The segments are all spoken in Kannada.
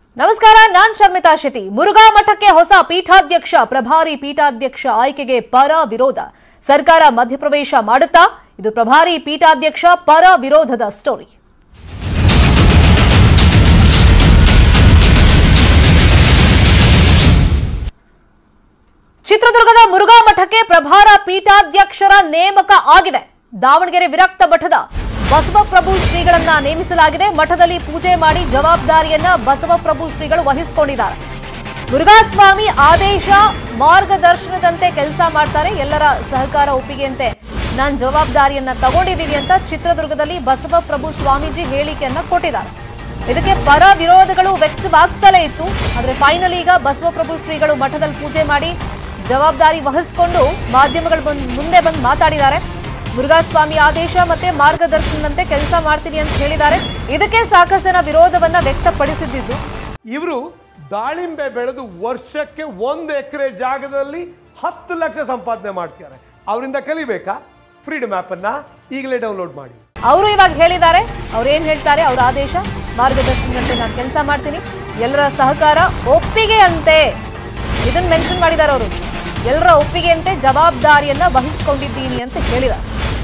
ನಮಸ್ಕಾರ ನಾನ್ ಶರ್ಮಿತಾ ಶೆಟ್ಟಿ ಮುರುಘಾ ಮಠಕ್ಕೆ ಹೊಸ ಪೀಠಾಧ್ಯಕ್ಷ ಪ್ರಭಾರಿ ಪೀಠಾಧ್ಯಕ್ಷ ಆಯ್ಕೆಗೆ ಪರ ವಿರೋಧ ಸರ್ಕಾರ ಮಧ್ಯಪ್ರವೇಶ ಮಾಡುತ್ತಾ ಇದು ಪ್ರಭಾರಿ ಪೀಠಾಧ್ಯಕ್ಷ ಪರ ವಿರೋಧದ ಸ್ಟೋರಿ ಚಿತ್ರದುರ್ಗದ ಮುರುಘಾ ಮಠಕ್ಕೆ ಪ್ರಭಾರ ಪೀಠಾಧ್ಯಕ್ಷರ ನೇಮಕ ಆಗಿದೆ ದಾವಣಗೆರೆ ವಿರಕ್ತ ಮಠದ ಬಸವಪ್ರಭು ಶ್ರೀಗಳನ್ನ ನೇಮಿಸಲಾಗಿದೆ ಮಠದಲ್ಲಿ ಪೂಜೆ ಮಾಡಿ ಜವಾಬ್ದಾರಿಯನ್ನ ಬಸವಪ್ರಭು ಶ್ರೀಗಳು ವಹಿಸಿಕೊಂಡಿದ್ದಾರೆ ಮುರುಘಾಸ್ವಾಮಿ ಆದೇಶ ಮಾರ್ಗದರ್ಶನದಂತೆ ಕೆಲಸ ಮಾಡ್ತಾರೆ ಎಲ್ಲರ ಸಹಕಾರ ಒಪ್ಪಿಗೆಯಂತೆ ನಾನು ಜವಾಬ್ದಾರಿಯನ್ನ ತಗೊಂಡಿದ್ದೀನಿ ಅಂತ ಚಿತ್ರದುರ್ಗದಲ್ಲಿ ಬಸವಪ್ರಭು ಸ್ವಾಮೀಜಿ ಹೇಳಿಕೆಯನ್ನ ಕೊಟ್ಟಿದ್ದಾರೆ ಇದಕ್ಕೆ ಪರ ವಿರೋಧಗಳು ವ್ಯಕ್ತವಾಗ್ತಲೇ ಇತ್ತು ಆದ್ರೆ ಫೈನಲ್ ಈಗ ಬಸವಪ್ರಭು ಶ್ರೀಗಳು ಮಠದಲ್ಲಿ ಪೂಜೆ ಮಾಡಿ ಜವಾಬ್ದಾರಿ ವಹಿಸಿಕೊಂಡು ಮಾಧ್ಯಮಗಳು ಬಂದ್ ಮುಂದೆ ಬಂದು ಮಾತಾಡಿದ್ದಾರೆ ಮುರುಘಾಸ್ವಾಮಿ ಆದೇಶ ಮತ್ತೆ ಮಾರ್ಗದರ್ಶನದಂತೆ ಕೆಲಸ ಮಾಡ್ತೀನಿ ಅಂತ ಹೇಳಿದ್ದಾರೆ ಇದಕ್ಕೆ ಸಾಕಷ್ಟು ಜನ ವಿರೋಧವನ್ನ ವ್ಯಕ್ತಪಡಿಸಿದ್ದು ಇವರು ದಾಳಿಂಬೆ ಬೆಳೆದು ವರ್ಷಕ್ಕೆ ಒಂದು ಎಕರೆ ಜಾಗದಲ್ಲಿ ಹತ್ತು ಲಕ್ಷ ಸಂಪಾದನೆ ಮಾಡ್ತಿದ್ದಾರೆ ಅವರಿಂದ ಕಲಿಬೇಕಾ ಫ್ರೀಡಮ್ ಅನ್ನ ಈಗಲೇ ಡೌನ್ಲೋಡ್ ಮಾಡಿ ಅವರು ಇವಾಗ ಹೇಳಿದ್ದಾರೆ ಅವ್ರು ಏನ್ ಹೇಳ್ತಾರೆ ಅವ್ರ ಆದೇಶ ಮಾರ್ಗದರ್ಶನದಂತೆ ನಾನು ಕೆಲಸ ಮಾಡ್ತೀನಿ ಎಲ್ಲರ ಸಹಕಾರ ಒಪ್ಪಿಗೆ ಅಂತೆ ಇದನ್ನ ಮೆನ್ಷನ್ ಮಾಡಿದ್ದಾರೆ ಅವರು ಎಲ್ಲರ ಒಪ್ಪಿಗೆಯಂತೆ ಜವಾಬ್ದಾರಿಯನ್ನ ವಹಿಸಿಕೊಂಡಿದ್ದೀನಿ ಅಂತ ಹೇಳಿದ್ದಾರೆ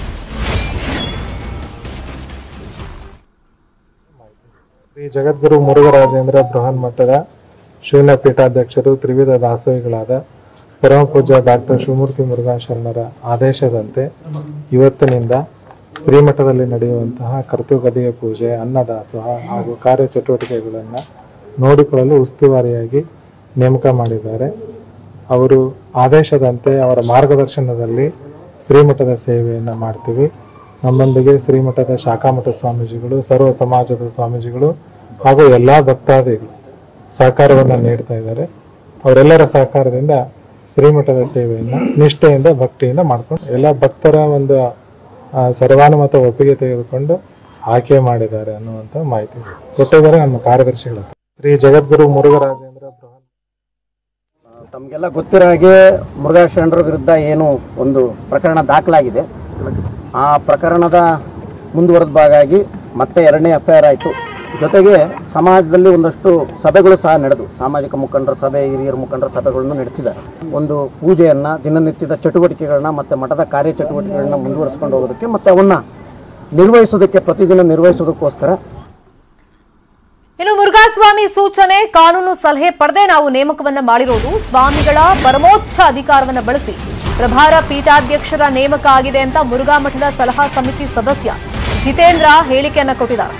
ಶ್ರೀ ಜಗದ್ಗುರು ಮುರುಘರಾಜೇಂದ್ರ ಬೃಹನ್ ಮಠದ ಶೂನ್ಯ ಪೀಠಾಧ್ಯಕ್ಷರು ತ್ರಿವಿಧ ದಾಸೋಹಿಗಳಾದ ಪರಮ ಪೂಜ್ಯ ಡಾಕ್ಟರ್ ಶಿವಮೂರ್ತಿ ಮುರುಘಾ ಶರಣರ ಆದೇಶದಂತೆ ಇವತ್ತಿನಿಂದ ಶ್ರೀಮಠದಲ್ಲಿ ನಡೆಯುವಂತಹ ಕರ್ತೃಗದಿಯ ಪೂಜೆ ಅನ್ನದಾಸೋಹ ಹಾಗೂ ಕಾರ್ಯಚಟುವಟಿಕೆಗಳನ್ನು ನೋಡಿಕೊಳ್ಳಲು ಉಸ್ತುವಾರಿಯಾಗಿ ನೇಮಕ ಮಾಡಿದ್ದಾರೆ ಅವರು ಆದೇಶದಂತೆ ಅವರ ಮಾರ್ಗದರ್ಶನದಲ್ಲಿ ಶ್ರೀಮಠದ ಸೇವೆಯನ್ನು ಮಾಡ್ತೀವಿ ನಮ್ಮೊಂದಿಗೆ ಶ್ರೀಮಠದ ಶಾಖಾಮಠ ಸ್ವಾಮೀಜಿಗಳು ಸರ್ವ ಸಮಾಜದ ಸ್ವಾಮೀಜಿಗಳು ಹಾಗೂ ಎಲ್ಲಾ ಭಕ್ತಾದಿಗಳು ಸಹಕಾರವನ್ನು ನೀಡ್ತಾ ಇದ್ದಾರೆ ಅವರೆಲ್ಲರ ಸಹಕಾರದಿಂದ ಶ್ರೀಮಠದ ಸೇವೆಯನ್ನ ನಿಷ್ಠೆಯಿಂದ ಭಕ್ತಿಯಿಂದ ಮಾಡ್ಕೊಂಡು ಎಲ್ಲ ಭಕ್ತರ ಒಂದು ಆ, ಸರ್ವಾನುಮತ ಒಪ್ಪಿಗೆ ತೆಗೆದುಕೊಂಡು ಆಯ್ಕೆ ಮಾಡಿದ್ದಾರೆ ಅನ್ನುವಂತ ಮಾಹಿತಿ ಕೊಟ್ಟಿದ್ದಾರೆ ನಮ್ಮ ಕಾರ್ಯದರ್ಶಿಗಳು ಶ್ರೀ ಜಗದ್ಗುರು ಮುರುಘರಾಜೇಂದ್ರ ಬೃಹನ್ ತಮಗೆಲ್ಲ ಗೊತ್ತಿರೋ ಹಾಗೆ ಮುರುಘಾ ಶರಣರ ವಿರುದ್ಧ ಏನು ಒಂದು ಪ್ರಕರಣ ದಾಖಲಾಗಿದೆ ಆ ಪ್ರಕರಣದ ಮುಂದುವರೆದ ಭಾಗಾಗಿ ಮತ್ತೆ ಎರಡನೇ ಎಫ್ ಐ ಆರ್ ಆಯಿತು ಜೊತೆಗೆ ಸಮಾಜದಲ್ಲಿ ಒಂದಷ್ಟು ಸಭೆಗಳು ಸಹ ನಡೆದು ಸಾಮಾಜಿಕ ಮುಖಂಡರ ಸಭೆ ಹಿರಿಯರ ಮುಖಂಡರ ಸಭೆಗಳನ್ನು ನಡೆಸಿದ್ದಾರೆ ಒಂದು ಪೂಜೆಯನ್ನು ದಿನನಿತ್ಯದ ಚಟುವಟಿಕೆಗಳನ್ನ ಮತ್ತು ಮಠದ ಕಾರ್ಯಚಟುವಟಿಕೆಗಳನ್ನ ಮುಂದುವರಿಸ್ಕೊಂಡು ಹೋಗೋದಕ್ಕೆ ಮತ್ತು ಅವನ್ನ ನಿರ್ವಹಿಸೋದಕ್ಕೆ ಪ್ರತಿದಿನ ನಿರ್ವಹಿಸೋದಕ್ಕೋಸ್ಕರ ಇನ್ನು ಮುರುಘಾಸ್ವಾಮಿ ಸೂಚನೆ ಕಾನೂನು ಸಲಹೆ ಪಡೆದೇ ನಾವು ನೇಮಕವನ್ನ ಮಾಡಿರೋದು ಸ್ವಾಮಿಗಳ ಪರಮೋಚ್ಚ ಅಧಿಕಾರವನ್ನ ಬಳಸಿ ಪ್ರಭಾರ ಪೀಠಾಧ್ಯಕ್ಷರ ನೇಮಕ ಆಗಿದೆ ಅಂತ ಮುರುಘಾ ಮಠದ ಸಲಹಾ ಸಮಿತಿ ಸದಸ್ಯ ಜಿತೇಂದ್ರ ಹೇಳಿಕೆಯನ್ನ ಕೊಟ್ಟಿದ್ದಾರೆ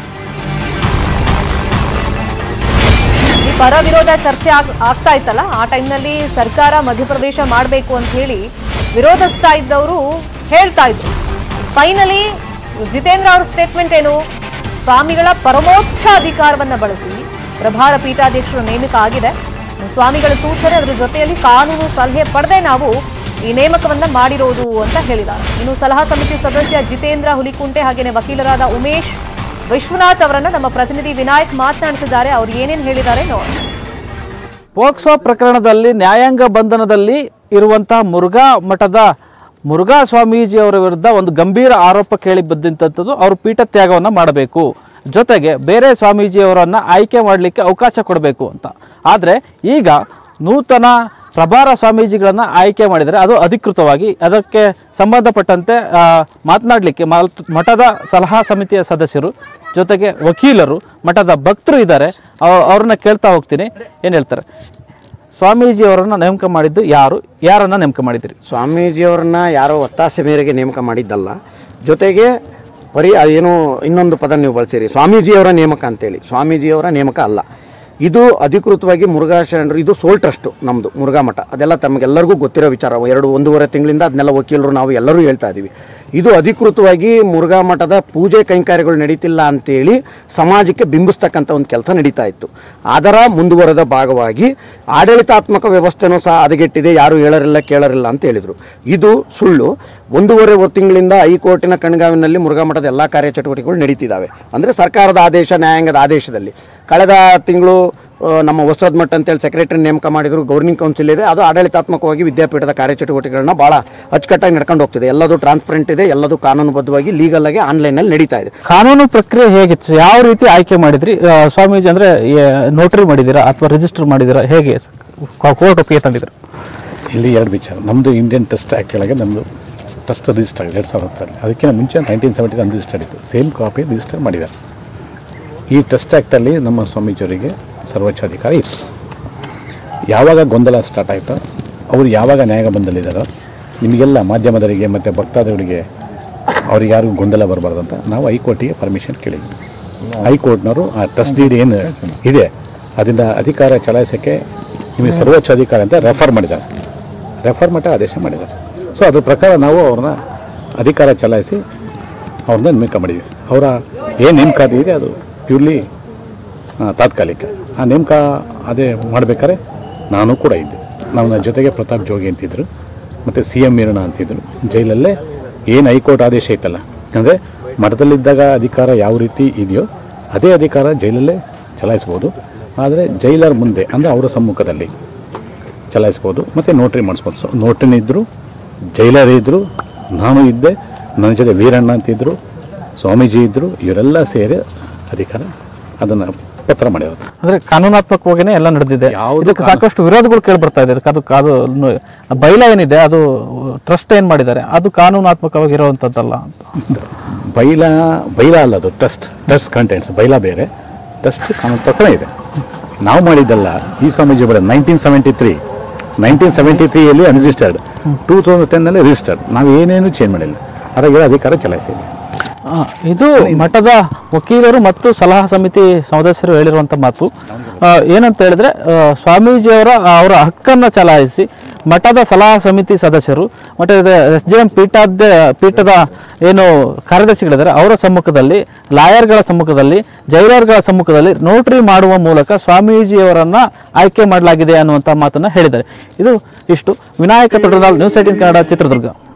ಈ ಪರ ವಿರೋಧ ಚರ್ಚೆ ಆಗ್- ಆಗ್ತಾ ಇತ್ತಲ್ಲ ಆ ಟೈಮ್ನಲ್ಲಿ ಸರ್ಕಾರ ಮಧ್ಯಪ್ರವೇಶ ಮಾಡಬೇಕು ಅಂತ ಹೇಳಿ ವಿರೋಧಿಸ್ತಾ ಇದ್ದವರು ಹೇಳ್ತಾ ಇದ್ರು ಫೈನಲಿ ಜಿತೇಂದ್ರ ಅವ್ರ ಸ್ಟೇಟ್ಮೆಂಟ್ ಏನು ಸ್ವಾಮಿಗಳ ಪರಮೋಚ್ಚ ಅಧಿಕಾರವನ್ನ ಬಳಸಿ ಪ್ರಭಾರ ಪೀಠಾಧ್ಯಕ್ಷರು ನೇಮಕ ಆಗಿದೆ ಸ್ವಾಮಿಗಳ ಸೂಚನೆ ಅದರ ಜೊತೆಯಲ್ಲಿ ಕಾನೂನು ಸಲಹೆ ಪಡೆದೇ ನಾವು ಈ ನೇಮಕವನ್ನ ಮಾಡಿರೋದು ಅಂತ ಹೇಳಿದ್ದಾರೆ ಇನ್ನು ಸಲಹಾ ಸಮಿತಿ ಸದಸ್ಯ ಜಿತೇಂದ್ರ ಹುಲಿಕುಂಟೆ ಹಾಗೇನೆ ವಕೀಲರಾದ ಉಮೇಶ್ ವಿಶ್ವನಾಥ್ ಅವರನ್ನ ನಮ್ಮ ಪ್ರತಿನಿಧಿ ವಿನಾಯಕ್ ಮಾತನಾಡಿಸಿದ್ದಾರೆ ಅವ್ರು ಏನೇನ್ ಹೇಳಿದ್ದಾರೆ ನೋಡೋಣ ಪೋಕ್ಸೋ ಪ್ರಕರಣದಲ್ಲಿ ನ್ಯಾಯಾಂಗ ಬಂಧನದಲ್ಲಿ ಇರುವಂತಹ ಮುರುಘಾ ಮಠದ ಮುರುಘಾ ಸ್ವಾಮೀಜಿ ಅವರ ವಿರುದ್ಧ ಒಂದು ಗಂಭೀರ ಆರೋಪ ಕೇಳಿ ಬಂದಂಥದ್ದು ಅವರು ಪೀಠ ತ್ಯಾಗವನ್ನು ಮಾಡಬೇಕು ಜೊತೆಗೆ ಬೇರೆ ಸ್ವಾಮೀಜಿಯವರನ್ನು ಆಯ್ಕೆ ಮಾಡಲಿಕ್ಕೆ ಅವಕಾಶ ಕೊಡಬೇಕು ಅಂತ ಆದರೆ ಈಗ ನೂತನ ಪ್ರಭಾರ ಸ್ವಾಮೀಜಿಗಳನ್ನು ಆಯ್ಕೆ ಮಾಡಿದರೆ ಅದು ಅಧಿಕೃತವಾಗಿ ಅದಕ್ಕೆ ಸಂಬಂಧಪಟ್ಟಂತೆ ಆ, ಮಾತನಾಡಲಿಕ್ಕೆ ಮಾಲ್- ಮಠದ ಸಲಹಾ ಸಮಿತಿಯ ಸದಸ್ಯರು ಜೊತೆಗೆ ವಕೀಲರು ಮಠದ ಭಕ್ತರು ಇದ್ದಾರೆ ಅವ- ಅವ್ರನ್ನ ಕೇಳ್ತಾ ಹೋಗ್ತೀನಿ ಏನು ಹೇಳ್ತಾರೆ ಸ್ವಾಮೀಜಿ ಅವರನ್ನ ನೇಮಕ ಮಾಡಿದ್ದು ಯಾರು ಯಾರನ್ನ ನೇಮಕ ಮಾಡಿದಿರಿ ಸ್ವಾಮೀಜಿಯವರನ್ನ ಯಾರೋ ಒತ್ತಾಸೆ ಮೇರೆಗೆ ನೇಮಕ ಮಾಡಿದ್ದಲ್ಲ ಜೊತೆಗೆ ಬರೀ ಏನು ಇನ್ನೊಂದು ಪದ ನೀವು ಬಳಸಿರಿ ಸ್ವಾಮೀಜಿಯವರ ನೇಮಕ ಅಂತೇಳಿ ಸ್ವಾಮೀಜಿಯವರ ನೇಮಕ ಅಲ್ಲ ಇದು ಅಧಿಕೃತವಾಗಿ ಮುರುಘಾ ಶರಣರು ಇದು ಸೋಲ್ ಟ್ರಸ್ಟ್ ನಮ್ಮದು ಮುರುಘಾ ಮಠ ಅದೆಲ್ಲ ತಮಗೆಲ್ಲರಿಗೂ ಗೊತ್ತಿರೋ ವಿಚಾರ ಎರಡು ಒಂದೂವರೆ ತಿಂಗಳಿಂದ ಅದನ್ನೆಲ್ಲ ವಕೀಲರು ನಾವು ಎಲ್ಲರೂ ಹೇಳ್ತಾ ಇದ್ದೀವಿ ಇದು ಅಧಿಕೃತವಾಗಿ ಮುರುಘಾ ಮಠದ ಪೂಜೆ ಕೈಂಕಾರ್ಯಗಳು ನಡೀತಿಲ್ಲ ಅಂತೇಳಿ ಸಮಾಜಕ್ಕೆ ಬಿಂಬಿಸ್ತಕ್ಕಂಥ ಒಂದು ಕೆಲಸ ನಡೀತಾ ಇತ್ತು ಅದರ ಮುಂದುವರೆದ ಭಾಗವಾಗಿ ಆಡಳಿತಾತ್ಮಕ ವ್ಯವಸ್ಥೆನೂ ಸಹ ಹದಗೆಟ್ಟಿದೆ ಯಾರು ಹೇಳರಿಲ್ಲ ಕೇಳರಿಲ್ಲ ಅಂತ ಹೇಳಿದರು ಇದು ಸುಳ್ಳು ಒಂದೂವರೆ ತಿಂಗಳಿಂದ ಹೈಕೋರ್ಟಿನ ಕಣ್ಗಾವಿನಲ್ಲಿ ಮುರುಘಾ ಮಠದ ಎಲ್ಲ ಕಾರ್ಯಚಟುವಟಿಕೆಗಳು ನಡೀತಿದ್ದಾವೆ ಅಂದರೆ ಸರ್ಕಾರದ ಆದೇಶ ನ್ಯಾಯಾಂಗದ ಆದೇಶದಲ್ಲಿ ಕಳೆದ ತಿಂಗಳು ಆ, ನಮ್ಮ ವಸ್ತ್ರದ ಮಠ ಅಂತೇಳಿ ಸೆಕ್ರೆಟರಿ ನೇಮಕ ಮಾಡಿದ್ರು ಗೌರ್ನಿಂಗ್ ಕೌನ್ಸಿಲ್ ಇದೆ ಅದು ಆಡಳಿತಾತ್ಮಕವಾಗಿ ವಿದ್ಯಾಪೀಠದ ಕಾರ್ಯಚಟುವಟಿಕೆಗಳನ್ನ ಭಾಳ ಅಚ್ಚುಕಟ್ಟಾಗಿ ನಡ್ಕೊಂಡು ಹೋಗ್ತಿದೆ ಎಲ್ಲದೂ ಟ್ರಾನ್ಸ್ಪರೆಂಟ್ ಇದೆ ಎಲ್ಲದೂ ಕಾನೂನುಬದ್ಧವಾಗಿ ಲೀಗಲ್ ಆಗಿ ಆನ್ಲೈನಲ್ಲಿ ನಡೀತಾ ಇದೆ ಕಾನೂನು ಪ್ರಕ್ರಿಯೆ ಹೇಗಿತ್ತು ಯಾವ ರೀತಿ ಆಯ್ಕೆ ಮಾಡಿದ್ರಿ ಆ, ಸ್ವಾಮೀಜಿ ಅಂದ್ರೆ ನೋಟರಿ ಮಾಡಿದ್ದೀರಾ ಅಥವಾ ರಿಜಿಸ್ಟರ್ ಮಾಡಿದ್ದೀರಾ ಹೇಗೆ ಕೋರ್ಟ್ ಒಪ್ಪಿಗೆ ತಂದಿದ್ರು ಇಲ್ಲಿ ಎರಡು ವಿಚಾರ ನಮ್ಮದು ಇಂಡಿಯನ್ ಟೆಸ್ಟ್ ಆ್ಯಕ್ಟ್ ಕೆಳಗೆ ನಮ್ಮದು ಟ್ರಸ್ಟ್ ರಿಜಿಸ್ಟರ್ ಆಗಿದೆ ಎರಡು ಸಾವಿರದ ಹತ್ತರಲ್ಲಿ ಅದಕ್ಕಿಂತ ಮುಂಚೆ ನೈನ್ಟೀನ್ ಸೆವೆಂಟಿ ರಿಜಿಸ್ಟರ್ ಇತ್ತು ಸೇಮ್ ಕಾಪಿ ರಿಜಿಸ್ಟರ್ ಮಾಡಿದ್ದಾರೆ ಈ ಟ್ರಸ್ಟ್ ಆ್ಯಕ್ಟಲ್ಲಿ ನಮ್ಮ ಸ್ವಾಮೀಜಿಯವರಿಗೆ ಸರ್ವೋಚ್ಚ ಅಧಿಕಾರ ಇತ್ತು ಯಾವಾಗ ಗೊಂದಲ ಸ್ಟಾರ್ಟ್ ಆಯಿತೋ ಅವರು ಯಾವಾಗ ನ್ಯಾಯ ಬಂದಲ್ಲಿದ್ದಾರೋ ನಿಮಗೆಲ್ಲ ಮಾಧ್ಯಮದವರಿಗೆ ಮತ್ತು ಭಕ್ತಾದಿಗಳಿಗೆ ಅವ್ರಿಗೆ ಯಾರಿಗೂ ಗೊಂದಲ ಬರಬಾರ್ದು ಅಂತ ನಾವು ಹೈಕೋರ್ಟಿಗೆ ಪರ್ಮಿಷನ್ ಕೇಳಿದ್ವಿ ಹೈಕೋರ್ಟ್ನವರು ಆ ಟ್ರಸ್ಟ್ ಡೀಡ್ ಏನು ಇದೆ ಅದರಿಂದ ಅಧಿಕಾರ ಚಲಾಯಿಸೋಕ್ಕೆ ನಿಮಗೆ ಸರ್ವೋಚ್ಚ ಅಧಿಕಾರ ಅಂತ ರೆಫರ್ ಮಾಡಿದ್ದಾರೆ ರೆಫರ್ ಮಟ್ಟ ಆದೇಶ ಮಾಡಿದ್ದಾರೆ ಸೊ ಅದ್ರ ಪ್ರಕಾರ ನಾವು ಅವ್ರನ್ನ ಅಧಿಕಾರ ಚಲಾಯಿಸಿ ಅವ್ರನ್ನ ನೇಮಕ ಮಾಡಿದ್ವಿ ಅವರ ಏನು ನೇಮಕಾತಿ ಇದೆ ಅದು ಪ್ಯೂರ್ಲಿ ತಾತ್ಕಾಲಿಕ ಆ ನೇಮಕ ಅದೇ ಮಾಡಬೇಕಾದ್ರೆ ನಾನು ಕೂಡ ಇದ್ದೆ ನಮ್ಮ ಜೊತೆಗೆ ಪ್ರತಾಪ್ ಜೋಗಿ ಅಂತಿದ್ರು ಮತ್ತು ಸಿ ಎಂ ಮೀರಣ ಅಂತಿದ್ರು ಜೈಲಲ್ಲೇ ಏನು ಹೈಕೋರ್ಟ್ ಆದೇಶ ಐತಲ್ಲ ಅಂದರೆ ಮಠದಲ್ಲಿದ್ದಾಗ ಅಧಿಕಾರ ಯಾವ ರೀತಿ ಇದೆಯೋ ಅದೇ ಅಧಿಕಾರ ಜೈಲಲ್ಲೇ ಚಲಾಯಿಸ್ಬೋದು ಆದರೆ ಜೈಲರ್ ಮುಂದೆ ಅಂದರೆ ಅವರ ಸಮ್ಮುಖದಲ್ಲಿ ಚಲಾಯಿಸ್ಬೋದು ಮತ್ತು ನೋಟ್ರಿ ಮಾಡಿಸ್ಬೋದು ಸೊ ನೋಟ್ರಿನ ಇದ್ದರು ಜೈಲರ್ ಇದ್ದರು ನಾನು ಇದ್ದೆ ನನ್ನ ಜೊತೆ ವೀರಣ್ಣ ಅಂತಿದ್ದರು ಸ್ವಾಮೀಜಿ ಇದ್ದರು ಇವರೆಲ್ಲ ಸೇರಿ ಅಧಿಕಾರ ಅದನ್ನು ಪತ್ರ ಮಾಡಿರೋದು ಅಂದ್ರೆ ಕಾನೂನಾತ್ಮಕವಾಗಿನೇ ಎಲ್ಲ ನಡೆದಿದೆ ಯಾವುದು ಇದಕ್ಕೆ ಸಾಕಷ್ಟು ವಿರೋಧಗಳು ಕೇಳಿ ಬರ್ತಾ ಇದೆ ಅದಕ್ಕೆ ಅದು ಅದು ನು- ಬೈಲ ಏನಿದೆ ಅದು ಟ್ರಸ್ಟ್ ಏನ್ ಮಾಡಿದ್ದಾರೆ ಅದು ಕಾನೂನಾತ್ಮಕವಾಗಿ ಇರುವಂತದ್ದಲ್ಲ ಅಂತ ಬೈಲ ಬೈಲ ಅಲ್ಲ ಅದು ಟ್ರಸ್ಟ್ ಟ್ರಸ್ಟ್ ಕಂಟೆಂಟ್ಸ್ ಬೈಲ ಬೇರೆ ಟ್ರಸ್ಟ್ ಕಾನೂನು ಪ್ರಕಾರ ಇದೆ ನಾವು ಮಾಡಿದ್ದಲ್ಲ ಈ ಸ್ವಾಮೀಜಿ ಬೇಡ nineteen seventy three nineteen seventy ತ್ರೀಯಲ್ಲಿ ಅನ್ರಿಜಿಸ್ಟರ್ಡ್ ಟೂ ತೌಸಂಡ್ ಟೆನ್ನಲ್ಲಿ ರಿಜಿಸ್ಟರ್ಡ್ ನಾವು ಏನೇನು ಚೇಂಜ್ ಮಾಡಿಲ್ಲ ಅದಾಗಿರೋ ಅಧಿಕಾರ ಚಲಾಯಿಸಿದ್ವಿ ಆ, ಇದು ಮಠದ ವಕೀಲರು ಮತ್ತು ಸಲಹಾ ಸಮಿತಿ ಸದಸ್ಯರು ಹೇಳಿರುವಂತ ಮಾತು ಆ, ಏನಂತ ಹೇಳಿದ್ರೆ ಆ, ಸ್ವಾಮೀಜಿಯವರ ಅವರ ಹಕ್ಕನ್ನು ಚಲಾಯಿಸಿ ಮಠದ ಸಲಹಾ ಸಮಿತಿ ಸದಸ್ಯರು ಮಠದ ಎಸ್ ಜೆ ಎಂ ಪೀಠಾಧ್ಯ ಪೀಠದ ಏನು ಕಾರ್ಯದರ್ಶಿಗಳಿದ್ದಾರೆ ಅವರ ಸಮ್ಮುಖದಲ್ಲಿ ಲಾಯರ್ಗಳ ಸಮ್ಮುಖದಲ್ಲಿ ಜೈಲರ್ಗಳ ಸಮ್ಮುಖದಲ್ಲಿ ನೋಟ್ರಿ ಮಾಡುವ ಮೂಲಕ ಸ್ವಾಮೀಜಿಯವರನ್ನ ಆಯ್ಕೆ ಮಾಡಲಾಗಿದೆ ಅನ್ನುವಂಥ ಮಾತನ್ನ ಹೇಳಿದ್ದಾರೆ ಇದು ಇಷ್ಟು ವಿನಾಯಕ ತೊಡನಾಳ್ ನ್ಯೂಸ್ ಏಟಿನ್ ಕನ್ನಡ ಚಿತ್ರದುರ್ಗ